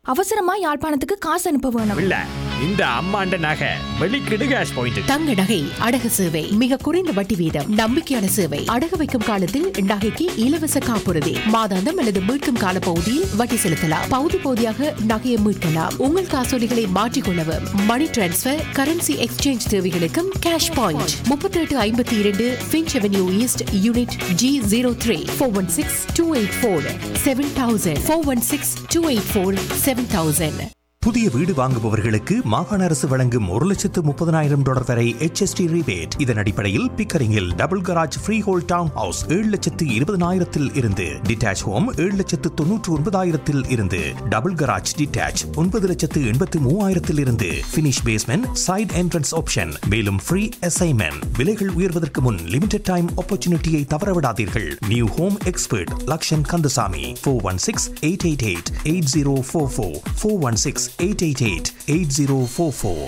அவசரமா யாழ்ப்பாணத்துக்கு காசு அனுப்ப வேணும் இல்ல இந்த அம்மாண்ட நகை வெளிக்கிடு கேஷ் பாயிண்ட் தங்க நகை அடகு சேவை மிக குறைந்த வட்டி வீதம் நம்பிக்கையான சேவை அடகு வைக்கும் காலத்தில் நகைக்கு இலவச காப்புறுதி மாதாந்தம் அல்லது மீட்கும் கால பகுதியில் வட்டி செலுத்தலாம் பகுதி பகுதியாக நகையை மீட்கலாம் உங்கள் காசோலிகளை மாற்றிக்கொள்ளவும் மணி டிரான்ஸ்பர் கரன்சி எக்ஸ்சேஞ்ச் தேவைகளுக்கும் கேஷ் பாயிண்ட் முப்பத்தி எட்டு ஐம்பத்தி இரண்டு Finch Avenue East unit G zero three four one six two eight four seven thousand four one six two eight four seven thousand புதிய வீடு வாங்குபவர்களுக்கு மாகாண அரசு வழங்கும் ஒரு லட்சத்து முப்பதனாயிரம் டாலர் வரை HST rebate இதன் அடிப்படையில் பிக்கரிங்கில் double garage freehold townhouse ஏழு லட்சத்து இருபதனாயிரத்தில் இருந்து டிட்டாச் ஹோம் ஏழு லட்சத்து தொன்னூற்று ஒன்பதாயிரத்தில் இருந்து டபுள் கராஜ் டிட்டாச் ஒன்பது லட்சத்து எண்பத்து மூவாயிரத்தில் இருந்து finish basement side entrance option மேலும் ஃப்ரீ அசைன்மெண்ட் விலைகள் உயர்வதற்கு முன் லிமிடெட் டைம் ஆப்பர்ச்சுனிட்டியை தவறவிடாதீர்கள் new home expert Lakshan Kandasamy four one six eight eight eight eight zero four four four one six eight eight eight eight zero four four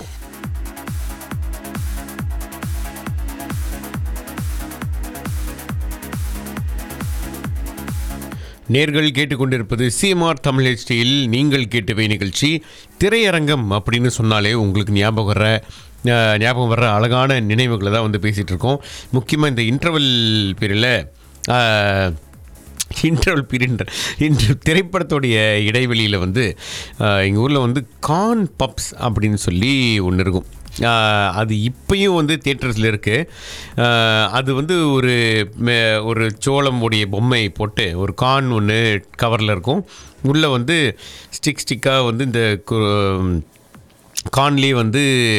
நேர்கள் கேட்டுக்கொண்டிருப்பது CMR Tamil ஹெச்டியில் நீங்கள் கேட்டவை நிகழ்ச்சி திரையரங்கம் அப்படின்னு சொன்னாலே உங்களுக்கு ஞாபகம் வர்ற அஹ், ஞாபகம் வர்ற அழகான நினைவுகளை தான் வந்து பேசிகிட்டு இருக்கோம் முக்கியமாக இந்த இன்டர்வல் பீரியடில் இன்டர்வல் பீரியட் இன்று திரைப்படத்துடைய இடைவெளியில் வந்து எங்கள் ஊரில் வந்து கான் பப்ஸ் அப்படின்னு சொல்லி ஒன்று இருக்கும் ஆஹ் அது இப்பயும் வந்து தியேட்டர்ஸில் இருக்குது அது வந்து ஒரு மே- ஒரு சோளம் உடைய பொம்மை போட்டு ஒரு கான் ஒன்று கவரில் இருக்கும் உள்ளே வந்து ஸ்டிக் ஸ்டிக்காக வந்து இந்த கு- கான்லேயே வந்து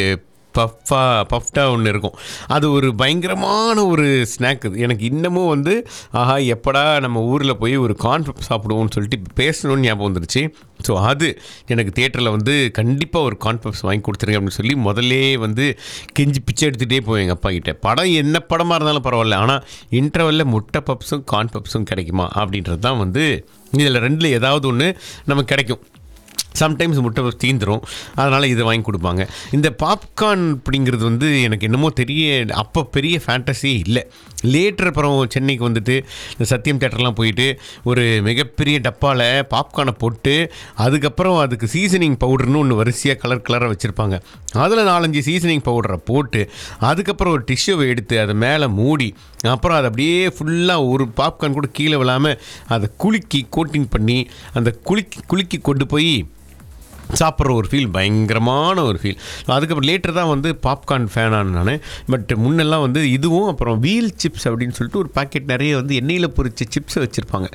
பஃப்பா பஃப்டாக ஒன்று இருக்கும் அது ஒரு பயங்கரமான ஒரு ஸ்நாக் இது எனக்கு இன்னமும் வந்து ஆஹா எப்படா நம்ம ஊரில் போய் ஒரு கார்ன் பப் சாப்பிடுவோம்னு சொல்லிட்டு பேசணும்னு ஞாபகம் வந்துருச்சு ஸோ அது எனக்கு தேட்டரில் வந்து கண்டிப்பாக ஒரு கார்ன் பப்ஸ் வாங்கி கொடுத்துருங்க அப்படின்னு சொல்லி முதல்லே வந்து கெஞ்சி பிச்சை எடுத்துகிட்டே போய் எங்கள் அப்பா கிட்ட படம் என்ன படமாக இருந்தாலும் பரவாயில்ல ஆனால் இன்டர்வலில் முட்டை பப்ஸும் கார்ன் பப்ஸும் கிடைக்குமா அப்படின்றது தான் வந்து இதில் ரெண்டில் ஏதாவது ஒன்று நமக்கு கிடைக்கும் சம்டைம்ஸ் முட்டை தீந்துரும் அதனால் இதை வாங்கி கொடுப்பாங்க இந்த பாப்கார்ன் அப்படிங்கிறது வந்து எனக்கு என்னமோ தெரிய அப்போ பெரிய ஃபேண்டஸியே இல்லை லேட்டர் அப்புறம் சென்னைக்கு வந்துட்டு இந்த சத்தியம் தேட்டர்லாம் போயிட்டு ஒரு மிகப்பெரிய டப்பாவில் பாப்கார்னை போட்டு அதுக்கப்புறம் அதுக்கு சீசனிங் பவுடர்னு ஒன்று வரிசையாக கலர் கலராக வச்சுருப்பாங்க அதில் நாலஞ்சு சீசனிங் பவுடரை போட்டு அதுக்கப்புறம் ஒரு டிஷ்யூவை எடுத்து அதை மேலே மூடி அப்புறம் அதை அப்படியே ஃபுல்லாக ஒரு பாப்கார்ன் கூட கீழே விழாமல் அதை குலுக்கி கோட்டிங் பண்ணி அந்த குலுக்கி குலுக்கி கொண்டு போய் சாப்பிட்ற ஒரு ஃபீல் பயங்கரமான ஒரு ஃபீல் அதுக்கப்புறம் லேட்டர் தான் வந்து பாப்கார்ன் ஃபேனான நான் பட் முன்னெல்லாம் வந்து இதுவும் அப்புறம் வீல் சிப்ஸ் அப்படின்னு சொல்லிட்டு ஒரு பாக்கெட் நிறைய வந்து எண்ணெயில் பொரிச்ச சிப்ஸை வச்சுருப்பாங்க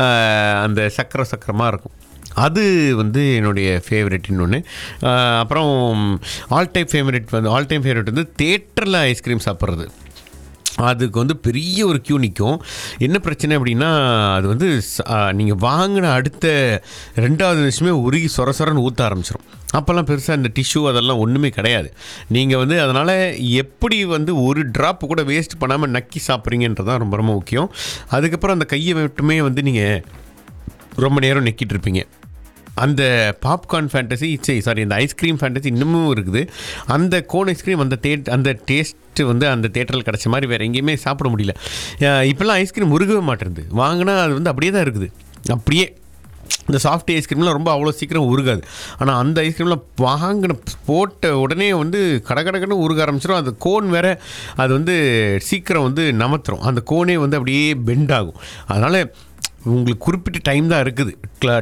அந்த சக்கரை சக்கரமாக இருக்கும் அது வந்து என்னுடைய ஃபேவரெட் இன்னொன்று அப்புறம் ஆல் டைம் ஃபேவரெட் வந்து ஆல் டைம் ஃபேவரெட் வந்து தேட்டரில் ஐஸ்கிரீம் சாப்பிட்றது அதுக்கு வந்து பெரிய ஒரு கியூ நிற்கும் என்ன பிரச்சனை அப்படின்னா அது வந்து நீங்கள் வாங்கின அடுத்த ரெண்டாவது நிமிஷமே உருகி சொர சொரன்னு ஊற்ற ஆரம்பிச்சிடும் அப்போல்லாம் பெருசாக இந்த டிஷ்யூ அதெல்லாம் ஒன்றுமே கிடையாது நீங்கள் வந்து அதனால் எப்படி வந்து ஒரு ட்ராப் கூட வேஸ்ட் பண்ணாமல் நக்கி சாப்பிட்றீங்கன்றது தான் ரொம்ப ரொம்ப முக்கியம் அதுக்கப்புறம் அந்த கையை மட்டுமே வந்து நீங்கள் ரொம்ப நேரம் நெக்கிட்டு இருப்பீங்க அந்த பாப்கார்ன் ஃபேண்டசி சரி சாரி அந்த ஐஸ்கிரீம் ஃபேண்டசி இன்னமும் இருக்குது அந்த கோன் ஐஸ்கிரீம் அந்த தே அந்த டேஸ்ட்டு வந்து அந்த தேட்டரில் கிடச்ச மாதிரி வேறு எங்கேயுமே சாப்பிட முடியல அஹ் இப்போல்லாம் ஐஸ்கிரீம் உருகவே மாட்டேங்குது வாங்கினா அது வந்து அப்படியே தான் இருக்குது அப்படியே இந்த சாஃப்ட் ஐஸ்கிரீம்லாம் ரொம்ப அவ்வளோ சீக்கிரம் உருகாது ஆனால் அந்த ஐஸ்கிரீம்லாம் வாங்கின போட்ட உடனே வந்து கடகடகன்னு உருக ஆரம்பிச்சிடும் அந்த கோன் வேற அது வந்து சீக்கிரம் வந்து நமத்துரும் அந்த கோனே வந்து அப்படியே பெண்ட் ஆகும் அதனால் உங்களுக்கு குறிப்பிட்ட டைம் தான் இருக்குது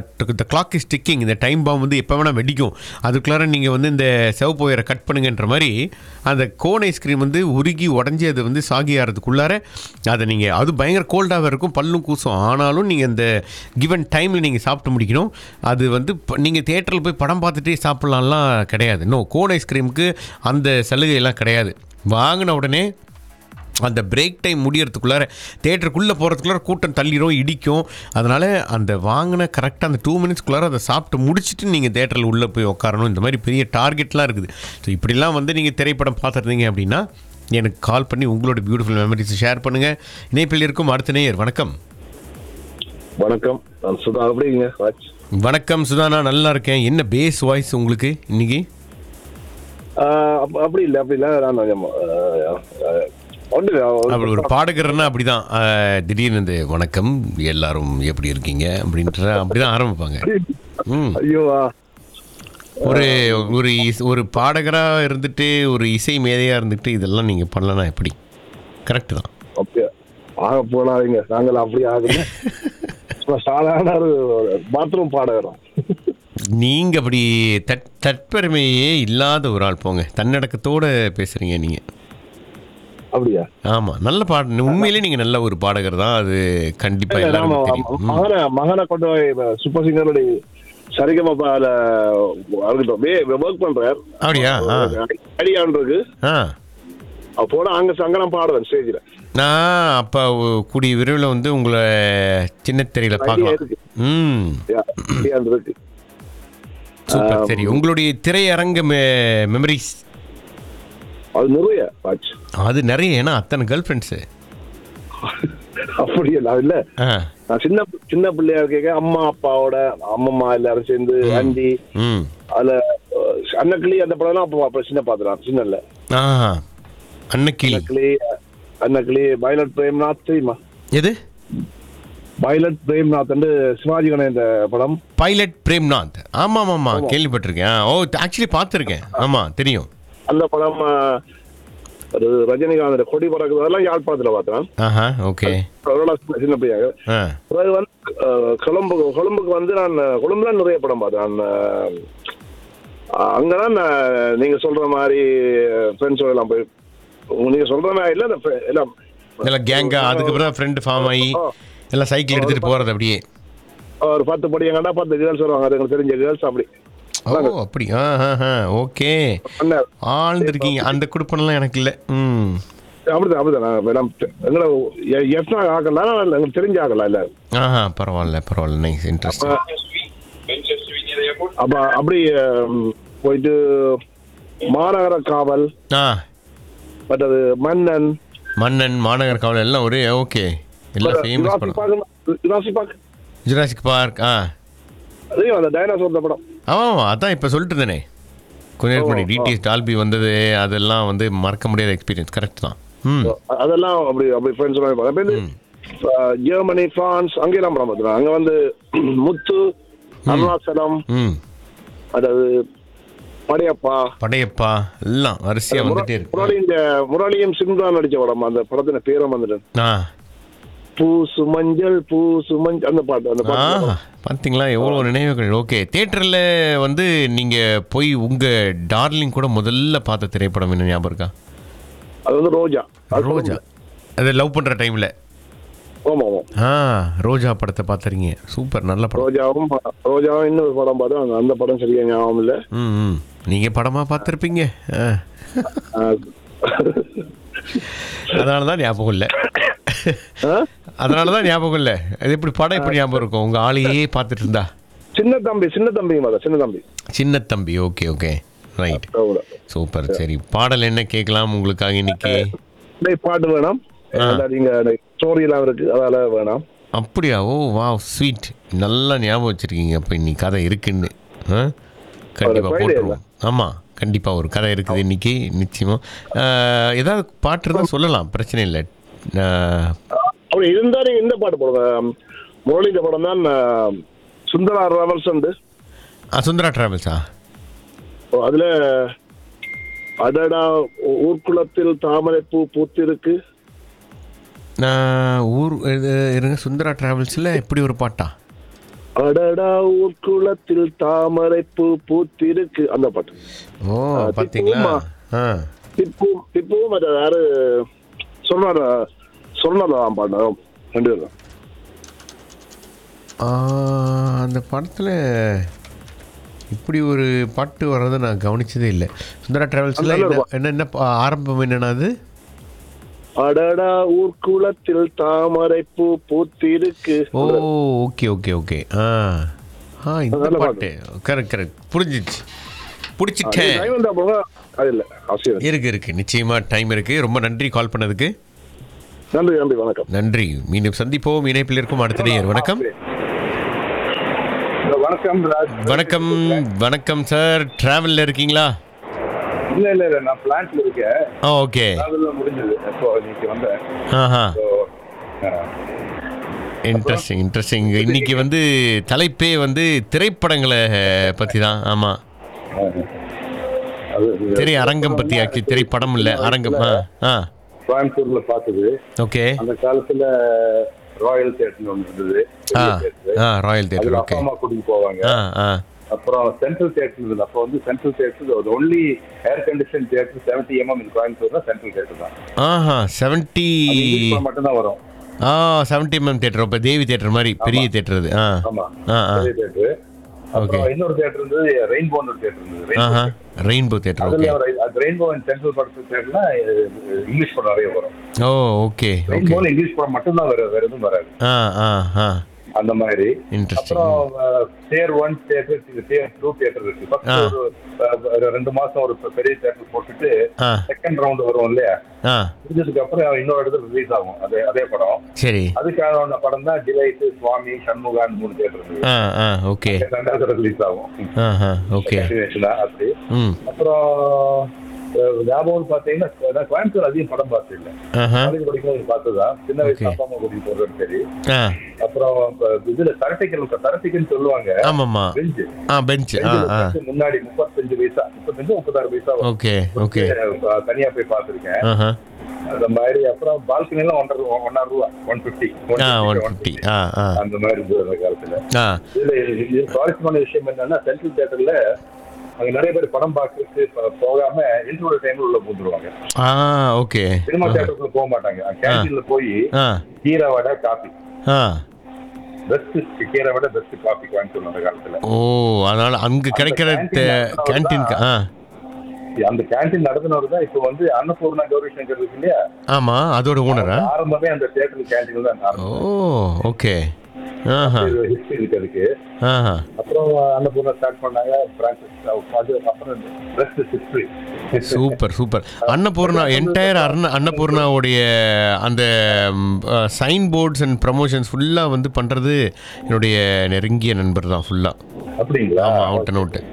த கிளாக் இஸ் டிக்கிங் இந்த டைம் பாம் வந்து எப்போ வேணால் வெடிக்கும் அதுக்குள்ளார நீங்கள் வந்து இந்த செவப்பு ஒயரை கட் பண்ணுங்கன்ற மாதிரி அந்த கோன் ஐஸ்கிரீம் வந்து உருகி உடஞ்சி அது வந்து சாகி ஆகிறதுக்குள்ளார அதை நீங்கள் அது பயங்கர கோல்டாக இருக்கும் பல்லும் கூசும் ஆனாலும் நீங்கள் அந்த கிவன் டைமில் நீங்கள் சாப்பிட்டு முடிக்கணும் அது வந்து நீங்கள் தேட்டரில் போய் படம் பார்த்துட்டே சாப்பிட்லாம்லாம் கிடையாது நோ கோன் ஐஸ்கிரீமுக்கு அந்த சலுகையெல்லாம் கிடையாது வாங்கின உடனே அந்த பிரேக் டைம் முடியறதுக்குள்ளார தேட்டருக்குள்ளே போகிறதுக்குள்ளார கூட்டம் தள்ளிடும் இடிக்கும் அதனால் அந்த வாங்கின கரெக்டாக அந்த டூ மினிட்ஸ்க்குள்ளார அதை சாப்பிட்டு முடிச்சுட்டு நீங்கள் தேட்டரில் உள்ளே போய் உட்காரணும் இந்த மாதிரி பெரிய டார்கெட்லாம் இருக்குது ஸோ இப்படிலாம் வந்து நீங்கள் திரைப்படம் பார்த்துருந்தீங்க அப்படின்னா எனக்கு கால் பண்ணி உங்களோட பியூட்டிஃபுல் மெமரிஸை ஷேர் பண்ணுங்கள் இணைப்பில் இருக்கும் அடுத்த நேயர் வணக்கம் வணக்கம் நான் சுதா அப்படிங்க ராஜ் வணக்கம் சுதானா நல்லா இருக்கேன் என்ன பேஸ் வாய்ஸ் உங்களுக்கு இன்னைக்கு ஆஹ் அப்ப- அப்படி இல்லை அப்படி இல்லை நான் கொஞ்சம் ஆஹ், ஆஹ், ஒண்ணும் இல்ல, அப்படி ஒரு பாடகர்னா அப்படிதான் ஆஹ், திடீர்னு இந்த வணக்கம் எல்லாரும் எப்படி இருக்கீங்க அப்படின்ற அப்படிதான் ஆரம்பிப்பாங்க ம் ஐயோ ஆ, ஒரு ஒரு இஸ்- ஒரு பாடகராக இருந்துட்டு ஒரு இசை மேதையாக இருந்துட்டு இதெல்லாம் நீங்கள் பண்ணலன்னா எப்படி கரெக்டு தான் அப்படியே ஆக போனாதீங்க நாங்கள் அப்படி ஆகுங்க சும்மா சாதாரண ஒரு பாத்ரூம் பாடகரம் நீங்கள் அப்படி தட் தற்பெருமையே இல்லாத ஒரு ஆள் போங்க தன்னடக்கத்தோடு பேசுகிறீங்க நீங்கள் அப்படியா ஆமாம் நல்ல பாட உண்மையிலே நீங்கள் நல்ல ஒரு பாடகர் தான் அது கண்டிப்பாக நாம எல்லாருக்கும் தெரியும் ம். மகனை மகனை கொண்டு போய் சூப்பர் சிங்கருடைய சரிகமப்பால ஒர்க் பண்றார் அப்படியா ஆ அடியான் இருக்கு ஆ அவ போனா அங்க சங்கடம் பாடுவேன் ஸ்டேஜ்ல நான் அப்போ கூடிய விரைவில் வந்து உங்களை சின்ன திரையில பார்க்கலாம் இருக்கு. ம் அடியான் இருக்கு சூப்பர் சரி உங்களுடைய திரையரங்க மெ- மெமரிஸ் அது நிறைய ஆச்சு அது நிறைய ஏன்னா அத்தனை கேர்ள் ஃப்ரெண்ட்ஸு அப்படி எல்லாம் இல்ல ஆ நான் சின்ன சின்ன பிள்ளையா இருக்க அம்மா அப்பாவோட அம்மம்மா எல்லாரும் சேர்ந்து ஆண்டி ம் அதுல அஹ், அன்னக்கிளி அந்த படம்லாம் அப்போ அப்ப சின்ன பாத்துறான் சின்ன இல்ல ஆ அன்னக்கிளி அன்னக்கிளி அன்னக்கிளி பைலட் பிரேம்நாத் தெரியுமா எது பைலட் பிரேம்நாத் வந்து சிவாஜி கணேசன் படம் பைலட் பிரேம்நாத் ஆமாம் ஆமாம் கேள்விப்பட்டிருக்கேன் ஆ, ஓ ஆக்சுவலி பார்த்துருக்கேன் ஆமாம் தெரியும் அந்த படம் அஹ், ஒரு ரஜினிகாந்த் கொடி பறக்குது அதெல்லாம் யாழ்ப்பாணத்துல பார்த்தேன் ஆஹா ஓகே அதோட சின்ன- சின்ன பையன் ஆ பிறகு வந்து அஹ், கொழும்பு கொழும்புக்கு வந்து நான் கொழும்புல நிறைய படம் பார்த்தேன் நான் அஹ், அங்கதான் நான் நீங்க சொல்ற மாதிரி ஃப்ரெண்ட்ஸோட எல்லாம் போய் நீங்க சொல்ற மாதிரி இல்ல இந்த fri- எல்லாம் எல்லாம் கேங்கா அதுக்கப்புறம் தான் ஃப்ரெண்டு ஃபார்ம் ஆகி எல்லாம் சைக்கிள் எடுத்துகிட்டு போகிறது அப்படியே ஒரு பத்து படி எங்கடா பத்து கேர்ள்ஸ் வருவாங்க அது எனக்கு தெரிஞ்ச கேர்ள்ஸ் அப்படி ஓ அப்படி ஆ ஆ ஆ ஓகே அண்ணன் ஆழ்ந்திருக்கீங்க அந்த குடுப்பனெல்லாம் எனக்கு இல்லை ம் அப்படிதான் அப்படிதான் நான் எல்லாம் எங்களை எஃப்னா ஆகலாம் எங்களுக்கு தெரிஞ்ச ஆகலாம் இல்ல ஆஹா பரவாயில்ல பரவாயில்ல நைஸ் இன்ட்ரெஸ்ட் அப்ப அப்படி அஹ், போயிட்டு மாநகர காவல் ஆ மற்றது மன்னன் மன்னன் மாநகர் காவல் எல்லாம் ஒரே ஓகே எல்லாம் ஃபேமஸ் ஜுராசிக் படம் Park Jurassic Park Jurassic Park ஆ அதையும் அந்த டைனாசோர் படம் ஆமாம் அதான் இப்போ சொல்லிட்டு இருந்தேனே கொஞ்ச நேரம் முன்னாடி டிடிஎஸ் டால்பி வந்தது அதெல்லாம் வந்து மறக்க முடியாத எக்ஸ்பீரியன்ஸ் கரெக்ட் தான் ம் அதெல்லாம் அப்படி அப்படி ஃப்ரெண்ட்ஸ் எல்லாம் இருப்பாங்க. அப்ப வந்து, அஹ், ஜெர்மனி பிரான்ஸ் அங்கெல்லாம் படம் பார்த்துருவேன் அங்க வந்து முத்து அருணாச்சலம் ம் அதாவது படையப்பா படையப்பா எல்லாம் வரிசையாக வந்துட்டே இருக்கு முரளி இந்த முரளியும் சிம்ரான் நடிச்ச படம் அந்த படத்தின பேரும் வந்துட்டு ஆ பூசு மஞ்சள் பூசு மஞ்சள் அந்த பாட்டு அந்த ஆ பாட்டு பார்த்தீங்களா எவ்வளோ நினைவுகள் ஓகே தேட்டரில் வந்து நீங்கள் போய் உங்கள் டார்லிங் கூட முதல்ல பார்த்த திரைப்படம் என்ன ஞாபகம் இருக்கா அது வந்து ரோஜா அது ரோஜா அது லவ் பண்ணுற டைமில் ஆமா ஆமா ஆ ரோஜா படத்தை பார்த்துறீங்க சூப்பர் நல்ல படம் ரோஜாவும் ரோஜாவும் இன்னொரு படம் பார்த்தா அந்த- அந்த படம் சரியா ஞாபகம் இல்ல ம் ம் நீங்கள் படமாக பார்த்துருப்பீங்க ஆ அஹ், அதனால தான் ஞாபகம் இல்லை அஹ்? அதனால தான் ஞாபகம் இல்லை அது எப்படி படம் எப்படி ஞாபகம் இருக்கும் உங்கள் ஆளையே பார்த்துட்டு இருந்தா சின்ன தம்பி சின்ன தம்பி மாதிரி சின்ன Thambi Chinna Thambi okay okay right அவ்வளவு. சூப்பர் சரி பாடல் என்ன கேட்கலாம் உங்களுக்காக இன்னைக்கு டேய், பாட்டு வேணாம் அதாவது நீங்க ஸ்டோரி எல்லாம் இருக்கு அதால வேணாம் அப்படியா ஓ வா ஸ்வீட் நல்லா ஞாபகம் வச்சிருக்கீங்க அப்போ இன்னைக்கு கதை இருக்குன்னு ஆ கண்டிப்பாக Friday போட்டுருவோம் ஆமாம் கண்டிப்பாக ஒரு கதை இருக்குது இன்னைக்கு நிச்சயமாக ஏதாவது பாட்டு இருந்தால் சொல்லலாம் பிரச்சனை இல்லை ஆஹ், அப்படி இருந்தா நீங்க இந்த பாட்டு போடுங்க முரளி இந்த படம் தான் அஹ், சுந்தரா ரவல்ஸ் உண்டு ஆ, சுந்தரா டிராவல்ஸா ஓ, அதுல அடடா ஊர்க்குளத்தில் தாமரை பூ பூத்திருக்கு நான் ஊர் இது இருங்க சுந்தரா டிராவல்ஸில் இப்படி ஒரு பாட்டா அடடா ஊர்க்குளத்தில் தாமரை பூ பூத்திருக்கு அந்த பாட்டு ஓ பார்த்தீங்களா ஆ திப்பு திப்புவும் அது யாரு சொன்னார் சொன்னதான் பாட்டு ரெண்டு பேரும் ஆ, அந்த படத்தில் இப்படி ஒரு பாட்டு வர்றதை நான் கவனிச்சதே இல்லை சுந்தரா டிராவல்ஸில் நல்ல ஒரு என்ன என்ன என்ன பா- ஆரம்பம் என்னன்னா அது அடடா ஊர்க்குளத்தில் தாமரை பூ பூத்திருக்கு ஓ ஓகே ஓகே ஓகே ஆ ஆ இந்த நல்ல பாட்டு கரெக்ட் கரெக்ட் புரிஞ்சிச்சு பிடிச்சிட்டேன் டைம் வந்தா போங்க அது இல்ல அவசியம் இருக்கு இருக்கு நிச்சயமா டைம் இருக்கு ரொம்ப நன்றி கால் பண்ணதுக்கு நன்றி நன்றி வணக்கம் நன்றி மீண்டும் சந்திப்போம் இணைப்பில் இருக்கும் அடுத்த நேயர் வணக்கம் வணக்கம் வணக்கம் வணக்கம் சார் டிராவலில் இருக்கீங்களா இல்ல இல்ல இல்ல நான் பிளான்ட்ல இருக்கேன் ஆ ஓகே அதெல்லாம் முடிஞ்சது இப்போ இன்னைக்கு வந்தேன் ஆஹா இன்ட்ரெஸ்டிங் இன்ட்ரெஸ்டிங் இன்னைக்கு வந்து தலைப்பே வந்து திரைப்படங்களை பற்றி தான் ஆமாம் அது திரை அரங்கம் பத்தி ஆக்கி திரைப்படம் இல்ல அரங்கம் ஆ ஆ கோயம்புத்தூர்ல பார்த்தது ஓகே அந்த காலத்துல ராயல் தியேட்டர் ஒன்று இருந்தது ஆ பெரிய theatre. ஆ ராயல் அதுல தேட்டர் அப்பா ஓகே அம்மா கூட்டிட்டு போவாங்க ஆ ஆ அப்புறம் சென்ட்ரல் தியேட்டர் இருந்தது அப்போ வந்து Central theatre only air condition theatre seventy MM in கோயம்புத்தூர்னா சென்ட்ரல் தியேட்டர் தான் ஆஹா செவன்ட்டி அது இங்கிலீஷ் படம் மட்டும்தான் வரும் ஆ செவன்ட்டி எம்எம் தேட்டர் இப்போ தேவி தேட்டர் மாதிரி பெரிய தேட்டர் அது ஆ ஆமா ஆ ஆ பெரிய தியேட்டர் அப்புறம் இன்னொரு தியேட்டர் இருந்தது ரெயின்போன்னு ஒரு தியேட்டர் இருந்தது Rainbow ஆஹா theatre. ரெயின்போ தேட்டர் ஓகே அதுல ஒரு- அது ரெயின்போ அண்ட் சென்ட்ரல் படத்து தியேட்டர்னா இங்கிலீஷ் படம் நிறைய வரும் ஓ ஓகே ஓகே ரெயின்போல இங்கிலீஷ் படம் மட்டும்தான் வரும் வேற எதுவும் வராது ஆ ஆ ஆ அந்த மாதிரி இன்ட்ரெஸ்டிங் அப்புறம் there one theatre there two theatre இருக்கு First ஆ. ஒரு அஹ், ஒரு ரெண்டு மாசம் ஒரு பெரிய தியேட்டர் போட்டுட்டு ஆ செகண்ட் ரவுண்ட் வரும் இல்லையா ஆ முடிஞ்சதுக்கு அப்புறம் இன்னொரு இடத்துல ரிலீஸ் ஆகும் அதே அதே படம் சரி அதுக்கான படம் தான் டிலைட் சுவாமி சண்முகான் மூணு தியேட்டர் இருக்கு ஆ ஆ ஓகே ரெண்டாவது ரிலீஸ் ஆகும் ஆஹா ஓகே Continuation ஆ அப்படி ம் அப்புறம் அஹ், ஞாபகம் பாத்தீங்கன்னா நான் கோயம்புத்தூர் அதிகம் படம் பார்த்தது இல்லை ஆஹா காலேஜ் படிக்கும்போது பார்த்ததுதான் சின்ன வயசு Okay. அப்பா அம்மா கூட்டிட்டு போறது சரி ஆ அப்புறம் இப்ப இதுல தரட்டைக்கல் தரட்டைக்குன்னு சொல்லுவாங்க ஆமாம்மா பெஞ்சு ஆ பெஞ்ச் ஆ ஆ முன்னாடி முப்பத்தஞ்சு வயசா முப்பத்தஞ்சு முப்பத்தாறு வயசா வரும். ஓகே ஓகே அஹ் தனியா போய் பார்த்திருக்கேன் ஆஹா அந்த மாதிரி அப்புறம் பால்கனி எல்லாம் ஒன்றரை ரூபா ஒன்னா ரூபா ஒன் பிப்டி ஆ ஒன் ஃபிஃப்டி ஆ ஆ அந்த மாதிரி இருந்தது அந்த காலத்துல ஆ இதுல இது- இது சுவாரஸ்யமான விஷயம் என்னன்னா சென்ட்ரல் தியேட்டர்ல அங்க நிறைய பேர் படம் பார்க்கறதுக்கு ப- போகாம இன்டர்வல் டைம்ல உள்ள பூந்துருவாங்க ஆ ஓகே சினிமா தியேட்டருக்குள்ள போக மாட்டாங்க கேண்டீன்ல போய் ஆ கீரை வடை காபி ஆ பெஸ்ட் கீரை வடை பெஸ்ட் காபி கோயம்புத்தூர் அந்த காலத்துல ஓ அதனால அங்க கிடைக்கிற கேன்டீன் ஆ அந்த கேண்டீன் நடத்தினவர் தான் இப்போ வந்து அன்னபூர்ணா கௌரி சங்கர் இருக்கு இல்லையா ஆமா அதோட ஓனரா ஆரம்பமே அந்த தியேட்டர் கேண்டீன் தான் ஓ ஆரம்பம் ஓகே ஆஹா ஹிஸ்டரி இருக்கு அதுக்கு ஆஹா அப்புறம் அன்னபூர்ணா ஸ்டார்ட் பண்ணாங்க பிரான்சஸ் அது அப்புறம் best history super super Annapoorna entire அர்ண அன்னபூர்ணாவுடைய அந்த சைன் போர்ட்ஸ் அண்ட் ப்ரமோஷன்ஸ் ஃபுல்லாக வந்து பண்ணுறது என்னுடைய நெருங்கிய நண்பர் தான் ஃபுல்லாக அப்படிங்களா ஆமாம் out and out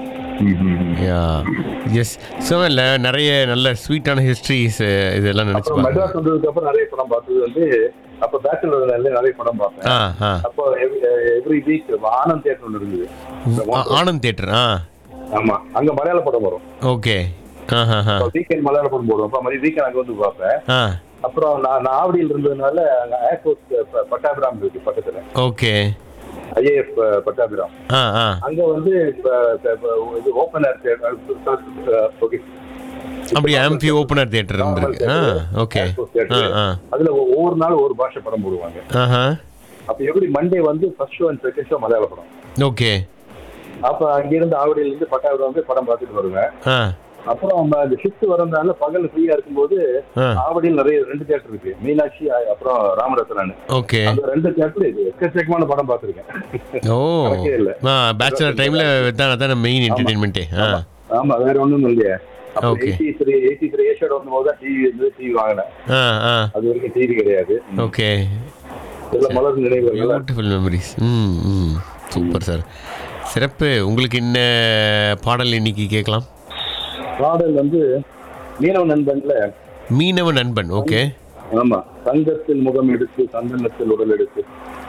yeah yes so இல்லை நிறைய நல்ல ஸ்வீட்டான ஹிஸ்ட்ரிஸ் இதெல்லாம் நினச்சி அப்புறம் பாருங்க மெட்ராஸ் வந்ததுக்கு அப்புறம் நிறைய படம் பார்த்தது வந்து அப்ப பேச்சுலர் நிறைய படம் பார்த்தேன் ஆ ஆ அப்போ எவ்ரி வீக் ஆனந்த் தியேட்டர் ஒன்று இருந்தது ஆ, ஆனந்த் தேட்டர் ஆ ஆமா அங்க மலையாள படம் வரும் ஓகே ஆ ஆ ஆ வீக்கெண்ட் மலையாள படம் போடுவோம் அப்ப மாதிரி வீக்கெண்ட் அங்க வந்து பார்ப்பேன் ஆ அப்புறம் நான் நான் ஆவடியில் இருந்ததுனால அங்க ஏர்போர்ட் பட்டாபிராம் இருக்கு பக்கத்துல ஓகே ஐஏஎஃப் பட்டாபிராம் ஆ ஆ அங்க வந்து இப்ப இப்ப இது ஓப்பன் ஏர் ஓகே அப்படி ஆம்பி ஓப்பனர் தேட்டர் இருந்திருக்கு ஆ ஓகே ஆ ஆ அதுல ஒ- ஒவ்வொரு நாளும் ஒரு பாஷை படம் போடுவாங்க ஆஹா அப்ப எப்படி மண்டே வந்து first show and second show மலையாள படம் ஓகே அப்ப அங்கிருந்து ஆவடியில இருந்து பட்டாபிராம் வந்து படம் பார்த்துட்டு வருவேன் ஆ அப்புறம் நம்ம அந்த ஷிஃப்ட் வரதுனால பகல் ஃப்ரீயா இருக்கும்போது ஆ ஆவடியில் நிறைய ரெண்டு தியேட்டர் இருக்கு மீனாட்சி அ- அப்புறம் ராமரத்னன் ஓகே அந்த ரெண்டு தியேட்டர் இது எக்கச்சக்கமான படம் பார்த்திருக்கேன் ஓ கணக்கே இல்ல. ஆ பேச்சுலர் டைமில் தான் அதான் மெயின் என்டர்டெயின்மெண்ட்டே ஆ ஆமா வேற ஒண்ணும் இல்லையே அப்போ Okay. Eighty three eighty three ஏஷோட வரும்போது தான் டிவி இருந்து டிவி வாங்கினேன் ஆ ஆ அது வரைக்கும் டிவி கிடையாது ஓகே இதெல்லாம் மலர் நினைவுகள் பியூட்டிஃபுல் மெமரிஸ் ம் ம் சூப்பர் சார் சிறப்பு உங்களுக்கு என்ன பாடல் இன்னைக்கு கேட்கலாம் பாடல் வந்து மீனவ நண்பன்ல மீனவ நண்பன் ஓகே ஆமா தங்கத்தில் முகம் எடுத்து சந்தனத்தில் உடல் எடுத்து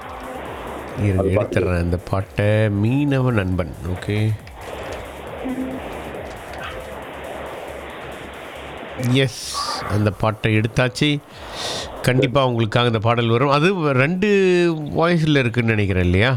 இருங்க எடுத்துடுறேன் அந்த பாட்டை மீனவ நண்பன் ஓகே எஸ் அந்த பாட்டை எடுத்தாச்சு கண்டிப்பாக உங்களுக்காக அந்த பாடல் வரும் அது ரெண்டு வாய்ஸில் இருக்குன்னு நினைக்கிறேன் இல்லையா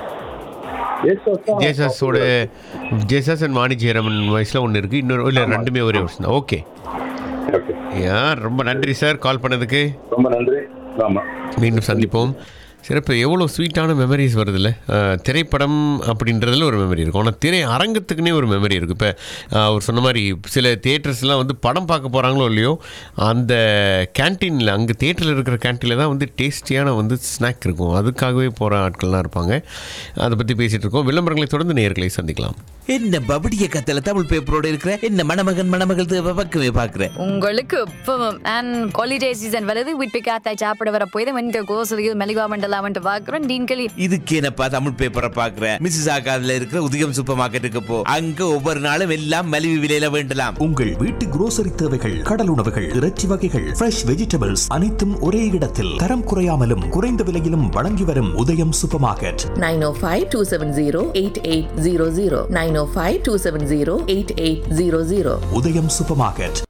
ஜேசஸோட ஜேசஸ் அண்ட் வாணி ஜெயராமன் வாய்ஸில் ஒன்று இருக்குது இன்னொரு இல்லை ரெண்டுமே ஒரே வருஷம் தான் ஓகே Okay. யா ரொம்ப நன்றி சார் கால் பண்ணதுக்கு ரொம்ப நன்றி ஆமா மீண்டும் சந்திப்போம் சிறப்பு எவ்வளோ ஸ்வீட்டான மெமரிஸ் வருதுல்ல அஹ், திரைப்படம் அப்படின்றதுல ஒரு மெமரி இருக்கும் ஆனால் திரை அரங்கத்துக்குனே ஒரு மெமரி இருக்குது இப்போ அவர் சொன்ன மாதிரி சில தேட்டர்ஸ்லாம் வந்து படம் பார்க்க போகிறாங்களோ இல்லையோ அந்த கேன்டீனில் அங்கே தேட்டரில் இருக்கிற கேன்டீனில் தான் வந்து டேஸ்டியான வந்து ஸ்நாக் இருக்கும் அதுக்காகவே போகிற ஆட்கள்லாம் இருப்பாங்க அதை பற்றி பேசிகிட்டு இருக்கோம் விளம்பரங்களை தொடர்ந்து நேர்களை சந்திக்கலாம் என்ன பபடிய கத்தல தமிழ் பேப்பரோட இருக்கிற என்ன மணமகன் மணமகள் தேவை பக்கமே பாக்குறேன் உங்களுக்கு இப்பவும் அண்ட் ஹாலிடே சீசன் வருது வீட்டு காத்தாய் சாப்பிட வர போய் இந்த கோசலியில் மெலிவா மண்டல வேண்டலாம்னு பாக்குறோம் டீன் களி இதுக்கு என்னப்பா தமிழ் பேப்பரை பாக்குறேன் மிஸ்ஸஸ் ஆகாதுல இருக்கிற உதயம் சூப்பர் மார்க்கெட்டுக்கு போ அங்க ஒவ்வொரு நாளும் எல்லாம் மலிவு விலையில வேண்டலாம் உங்கள் வீட்டு grocery தேவைகள் கடல் உணவுகள் இறைச்சி வகைகள் ஃப்ரெஷ் வெஜிடபிள்ஸ் அனைத்தும் ஒரே இடத்தில் தரம் குறையாமலும் குறைந்த விலையிலும் வழங்கி வரும் உதயம் சூப்பர் மார்க்கெட் 905-270-8800 905-270-8800 உதயம் சூப்பர் மார்க்கெட்